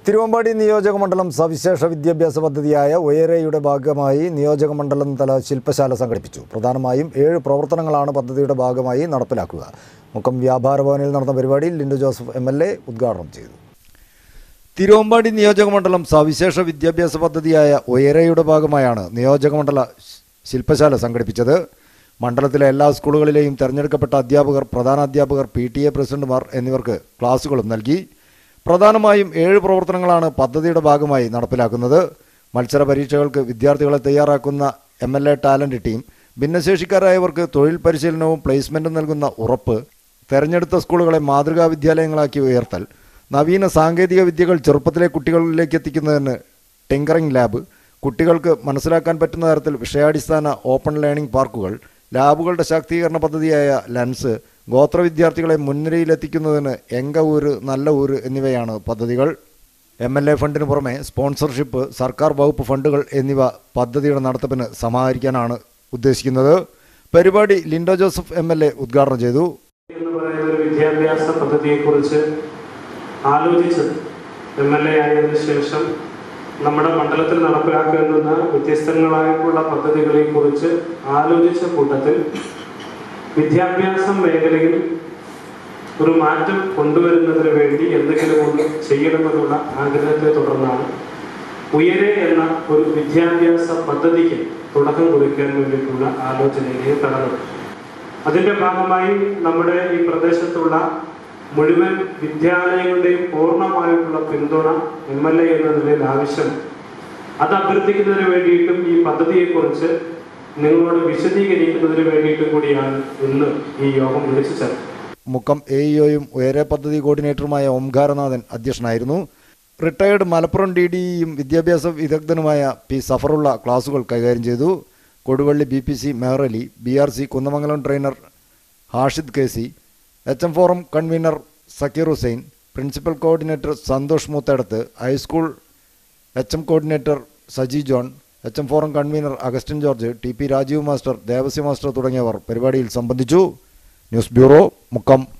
തിരുവമ്പാടി നിയോജക മണ്ഡലം സവിശേഷ വിദ്യാഭ്യാസ പദ്ധതിയായ ഉയരയുടെ ഭാഗമായി നിയോജക മണ്ഡലം തല ശില്പശാല സംഘടിപ്പിച്ചു പ്രധാനമായും ഏഴ് പ്രവർത്തനങ്ങളാണ് പദ്ധതിയുടെ ഭാഗമായി നടപ്പിലാക്കുക മുക്കം വ്യാപാര ഭവനിൽ നടന്ന പരിപാടിയിൽ Linto Joseph M L A ഉദ്ഘാടനം ചെയ്തു തിരുവമ്പാടി നിയോജക മണ്ഡലം സവിശേഷ വിദ്യാഭ്യാസ പദ്ധതിയായ ഉയരയുടെ ഭാഗമായാണ് നിയോജക മണ്ഡല ശില്പശാല സംഘടിപ്പിച്ചത് മണ്ഡലത്തിലെ എല്ലാ സ്കൂളുകളിലെയും തെരഞ്ഞെടുക്കപ്പെട്ട അധ്യാപകർ പ്രധാനാധ്യാപകർ പി ടി എ പ്രസിഡന്റുമാർ എന്നിവർക്ക് ക്ലാസുകളും നൽകി പ്രധാനമായും ഏഴ് പ്രവർത്തനങ്ങളാണ് പദ്ധതിയുടെ ഭാഗമായി നടപ്പിലാക്കുന്നത് മത്സര പരീക്ഷകൾക്ക് വിദ്യാർത്ഥികളെ തയ്യാറാക്കുന്ന M L A talent team ഭിന്നശേഷിക്കാരായവർക്ക് തൊഴിൽ പരിശീലനവും പ്ലേസ്മെന്റും നൽകുന്ന ഉറപ്പ് തെരഞ്ഞെടുത്ത സ്കൂളുകളെ മാതൃകാ വിദ്യാലയങ്ങളാക്കി ഉയർത്തൽ നവീന സാങ്കേതിക വിദ്യകൾ ചെറുപ്പത്തിലെ കുട്ടികളിലേക്ക് എത്തിക്കുന്നതിന് ടിങ്കറിംഗ് ലാബ് കുട്ടികൾക്ക് മനസ്സിലാക്കാൻ പറ്റുന്ന തരത്തിൽ വിഷയാടിസ്ഥാന ഓപ്പൺ ലേണിംഗ് പാർക്കുകൾ ലാബുകളുടെ ശാക്തീകരണ പദ്ധതിയായ ലെൻസ് ഗോത്ര വിദ്യാർത്ഥികളെ മുൻനിരയിലെത്തിക്കുന്നതിന് എങ്ക ഊര് നല്ല ഊര് എന്നിവയാണ് പദ്ധതികൾ എം എൽ എ ഫണ്ടിന് പുറമെ സ്പോൺസർഷിപ്പ് സർക്കാർ വകുപ്പ് ഫണ്ടുകൾ എന്നിവ പദ്ധതിയുടെ നടത്തിപ്പിന് സമാഹരിക്കാനാണ് ഉദ്ദേശിക്കുന്നത് പരിപാടി Linto Joseph M L A ഉദ്ഘാടനം ചെയ്തു എന്ന് പറയുന്ന ഒരു വിദ്യാഭ്യാസ പദ്ധതിയെക്കുറിച്ച് ആലോചിച്ചത് എം എൽ എ ആയതിനു ശേഷം നമ്മുടെ മണ്ഡലത്തിൽ നടപ്പിലാക്കുന്ന വ്യത്യസ്തങ്ങളായിട്ടുള്ള പദ്ധതികളെക്കുറിച്ച് ആലോചിച്ച കൂട്ടത്തിൽ വിദ്യാഭ്യാസ മേഖലയിൽ ഒരു മാറ്റം കൊണ്ടുവരുന്നതിന് വേണ്ടി എന്തെങ്കിലും ഒന്ന് ചെയ്യണമെന്നുള്ള ആഗ്രഹത്തെ തുടർന്നാണ് ഉയരെ എന്ന ഒരു വിദ്യാഭ്യാസ പദ്ധതിക്ക് തുടക്കം കുറിക്കാൻ വേണ്ടിയിട്ടുള്ള ആലോചനയിലേക്ക് കടന്നത് അതിന്റെ ഭാഗമായി നമ്മുടെ ഈ പ്രദേശത്തുള്ള മുഴുവൻ വിദ്യാലയങ്ങളുടെയും പൂർണ്ണമായിട്ടുള്ള പിന്തുണ എം എൽ എ എന്ന നിലയിൽ ആവശ്യം അത് അഭ്യർത്ഥിക്കുന്നതിന് വേണ്ടിയിട്ടും ഈ പദ്ധതിയെക്കുറിച്ച് നിങ്ങളോട് വിശദീകരിക്കുന്നതിന് വേണ്ടിയിട്ടും കൂടിയാണ് ഇന്ന് ഈ യോഗം വിളിച്ചു ചേർത്തത് മുക്കം എ ഇഒയും ഉയരെ പദ്ധതി കോർഡിനേറ്ററുമായ ഓംകാരനാഥൻ അധ്യക്ഷനായിരുന്നു റിട്ടയേർഡ് മലപ്പുറം ഡി ഡിയും വിദ്യാഭ്യാസ വിദഗ്ധനുമായ പി സഫറുള്ള ക്ലാസുകൾ കൈകാര്യം ചെയ്തു Koduvally B P C Meharali B R C Kunnamangalam trainer Hashid K C H M forum convener Zakir Hussain principal coordinator Santhosh Moothedath high school H M coordinator Saji John H M forum convener Augustine George T P Rajeev master Devasya master തുടങ്ങിയവർ പരിപാടിയിൽ സംബന്ധിച്ചു ന്യൂസ് ബ്യൂറോ മുക്കം